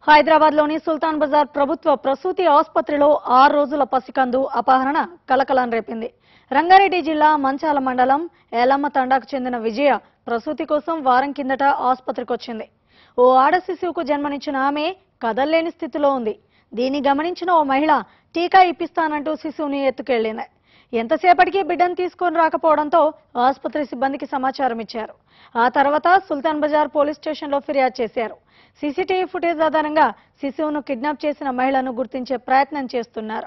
హైదరాబాద్ లోని సుల్తాన్ బజార్ ప్రభుత్వ ప్రసూతి ఆసుపత్రిలో ఆరు రోజుల పసికందు అపహరణ కలకలం రేపింది రంగారెడ్డి జిల్లా మంచాల మండలం ఏలమ్మ తండాకు చెందిన విజయ ప్రసూతి కోసం వారం కిందట ఆసుపత్రికి వచ్చింది ఓ ఆడ శిశువుకు జన్మనిచ్చిన ఆమె కదల్లేని స్థితిలో ఉంది దీన్ని గమనించిన ఓ మహిళ టీకా ఇప్పిస్తానంటూ శిశువుని ఎత్తుకెళ్లింది ఎంతసేపటికి బిడ్డను తీసుకొని రాకపోవడంతో ఆసుపత్రి సిబ్బందికి సమాచారం ఇచ్చారు ఆ తర్వాత సుల్తాన్ బజార్ పోలీస్ స్టేషన్లో ఫిర్యాదు చేశారు సీసీటీవీ ఫుటేజ్ ఆధారంగా శిశువును కిడ్నాప్ చేసిన మహిళను గుర్తించే ప్రయత్నం చేస్తున్నారు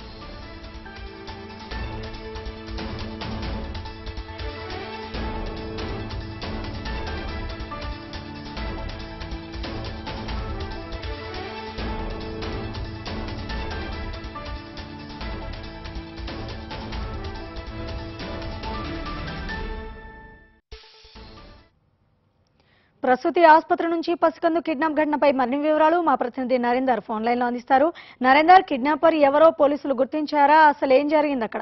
ప్రసూతి ఆసుపత్రి నుంచి పసికందు కిడ్నాప్ ఘటనపై మరిన్ని వివరాలు మా ప్రతినిధి నరేందర్ ఫోన్ లైన్ లో అందిస్తారు నరేందర్ కిడ్నాపర్ ఎవరో పోలీసులు గుర్తించారా అసలు ఏం జరిగింది అక్కడ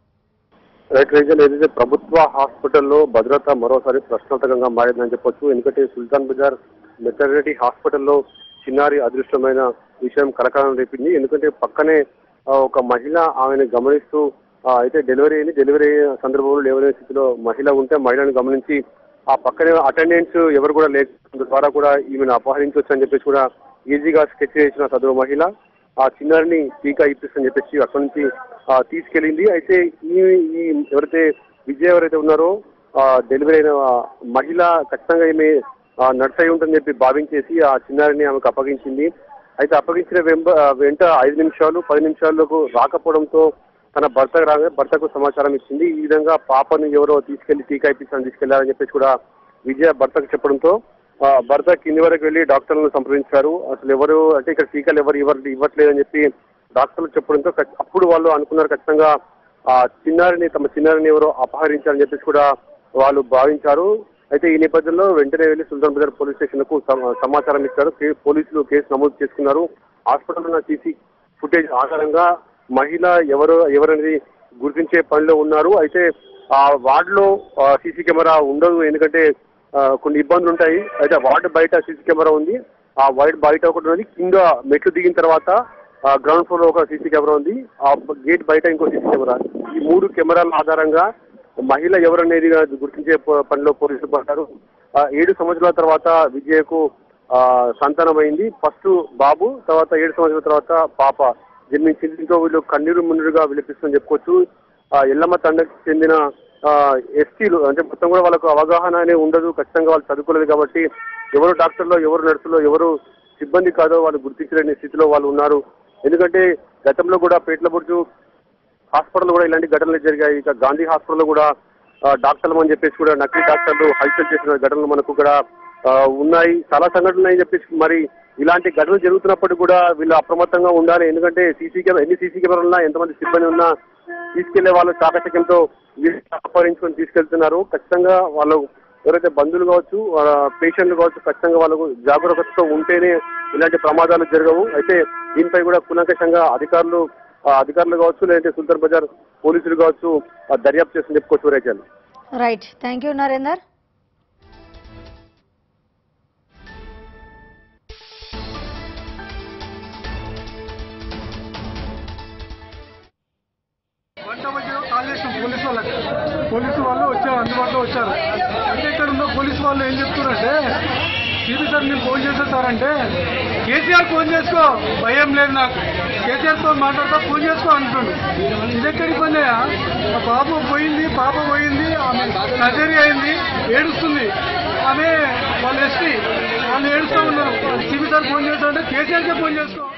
రైట్ రీజన్ ఏదైతే ప్రభుత్వ హాస్పిటల్లో భద్రత మరోసారి ప్రశ్నార్థకంగా మారిందని చెప్పొచ్చు ఎందుకంటే సుల్తాన్ బజార్ మెటర్నిటీ హాస్పిటల్లో చిన్నారి అదృష్టమైన విషయం కలకాలం రేపింది ఎందుకంటే పక్కనే ఆ, ఒక మహిళ ఆమెను గమనిస్తూ ఆ, అయితే డెలివరీ అయింది డెలివరీ అయిన సందర్భంలో లేవలేని స్థితిలో మహిళ ఉంటే మహిళను గమనించి ఆ పక్కనే అటెండెంట్స్ ఎవరు కూడా లేకపోవడం ద్వారా కూడా ఈమెను అపహరించవచ్చు అని చెప్పేసి కూడా ఈజీగా స్కెచ్ చేసిన సదరు మహిళ ఆ చిన్నారిని టీకా ఇప్పిస్తని చెప్పేసి అక్కడి నుంచి ఆ, తీసుకెళ్ళింది అయితే ఈ ఈ ఎవరైతే విజయ్ ఎవరైతే ఉన్నారో ఆ, డెలివరీ అయిన ఆ మహిళ ఖచ్చితంగా ఈమె ఆ, నర్స్ అయి ఉంటుందని చెప్పి భావించేసి ఆ చిన్నారిని ఆమెకు అప్పగించింది అయితే అప్పగించిన వెంబ ఆ, వెంట ఐదు నిమిషాలు పది నిమిషాలకు రాకపోవడంతో తన భర్త రాగా భర్తకు సమాచారం ఇచ్చింది ఈ విధంగా పాపను ఎవరో తీసుకెళ్లి టీకా ఇప్పించాలని తీసుకెళ్లారని చెప్పేసి కూడా విజయ భర్తకు చెప్పడంతో ఆ, భర్త కింది వరకు వెళ్లి డాక్టర్లను సంప్రదించారు అసలు ఎవరు అంటే ఇక్కడ టీకాలు ఎవరు ఇవ్వరు ఇవ్వట్లేదని చెప్పి డాక్టర్లు చెప్పడంతో ఖచ్- అప్పుడు వాళ్ళు అనుకున్నారు ఖచ్చితంగా ఆ చిన్నారిని తమ చిన్నారిని ఎవరో అపహరించారని చెప్పేసి కూడా వాళ్ళు భావించారు అయితే ఈ నేపథ్యంలో వెంటనే వెళ్లి సుల్తాన్ బజార్ పోలీస్ స్టేషన్ కు సమ- సమాచారం ఇచ్చారు కే- పోలీసులు కేసు నమోదు చేసుకున్నారు హాస్పిటల్ ఉన్న సీసీ ఫుటేజ్ ఆధారంగా మహిళ ఎవరు ఎవరనేది గుర్తించే పనిలో ఉన్నారు అయితే ఆ వార్డులో సీసీ కెమెరా ఉండదు ఎందుకంటే ఆ, కొన్ని ఇబ్బందులు ఉంటాయి అయితే వార్డు బయట సీసీ కెమెరా ఉంది ఆ వైడ్ బయట ఒకటి ఉంది కింద మెట్లు దిగిన తర్వాత గ్రౌండ్ ఫ్లోర్ లో ఒక సీసీ కెమెరా ఉంది ఆ గేట్ బయట ఇంకో సీసీ కెమెరా ఈ మూడు కెమెరాల ఆధారంగా మహిళ ఎవరనేది గుర్తించే ప- పనిలో పోలీసులు పడ్డారు ఆ, ఏడు సంవత్సరాల తర్వాత విజయకు ఆ, సంతానమైంది ఫస్ట్ బాబు తర్వాత ఏడు సంవత్సరాల తర్వాత పాప జన్మించింది ఇంకో వీళ్ళు కన్నీరు మున్నీరుగా విలపిస్తుందని చెప్పుకోవచ్చు ఆ, ఎల్లమ్మ తండకి చెందిన ఎస్టీలు అంటే మొత్తం కూడా వాళ్ళకు అవగాహన అనేది ఉండదు ఖచ్చితంగా వాళ్ళు చదువుకోలేదు కాబట్టి ఎవరు డాక్టర్లో ఎవరు నర్సులో ఎవరు సిబ్బంది కాదో వాళ్ళు గుర్తించలేని స్థితిలో వాళ్ళు ఉన్నారు ఎందుకంటే గతంలో కూడా పేట్ల బుర్జు హాస్పిటల్ కూడా ఇలాంటి ఘటనలు జరిగాయి ఇక గాంధీ హాస్పిటల్లో కూడా ఆ, డాక్టర్లు అని చెప్పేసి కూడా నకిలీ డాక్టర్లు హల్చల్ చేసిన ఘటనలు మనకు కూడా ఆ, ఉన్నాయి చాలా సంఘటనలు ఉన్నాయని చెప్పేసి మరి ఇలాంటి ఘటనలు జరుగుతున్నప్పుడు కూడా వీళ్ళు అప్రమత్తంగా ఉండాలి ఎందుకంటే సీసీ కెమెరా ఎన్ని సీసీ కెమెరాలు ఉన్నా ఎంతమంది సిబ్బంది ఉన్నా తీసుకెళ్లే వాళ్ళు చాకచక్యంతో వీళ్ళని అపహరించుకొని తీసుకెళ్తున్నారు ఖచ్చితంగా వాళ్ళు ఎవరైతే బంధువులు కావచ్చు పేషెంట్లు కావచ్చు ఖచ్చితంగా వాళ్ళకు జాగ్రత్తతో ఉంటేనే ఇలాంటి ప్రమాదాలు జరగవు అయితే దీనిపై కూడా కూలంకషంగా అధికారులు ఆ, అధికారులు కావచ్చు లేదంటే సుల్తాన్ బజార్ పోలీసులు కావచ్చు ఆ, దర్యాప్తు చేసి చెప్పుకోవచ్చు రైతులు రైట్ థ్యాంక్ యూ నరేందర్ వంట మధ్యలో కాల్ చేసాం పోలీసు వాళ్ళకి పోలీసు వాళ్ళు వచ్చారు అందుబాటులో వచ్చారు అంటే ఇక్కడ ఉన్న పోలీసు వాళ్ళు ఏం చెప్తున్నారంటే సిబి సార్ నేను ఫోన్ చేశాను సార్ అంటే కేసీఆర్ ఫోన్ చేసుకో భయం లేదు నాకు కేసీఆర్తో మాట్లాడతా ఫోన్ చేసుకో అంటుండు ఇది ఎక్కడికి పోయినాయా మా బాబు పోయింది పాప పోయింది ఆమె సర్జరీ అయింది ఏడుస్తుంది ఆమె వాళ్ళు ఎస్టీ వాళ్ళు ఏడుస్తూ ఉన్నారు సిబి సార్ ఫోన్ చేస్తా అంటే కేసీఆర్కే ఫోన్ చేసుకో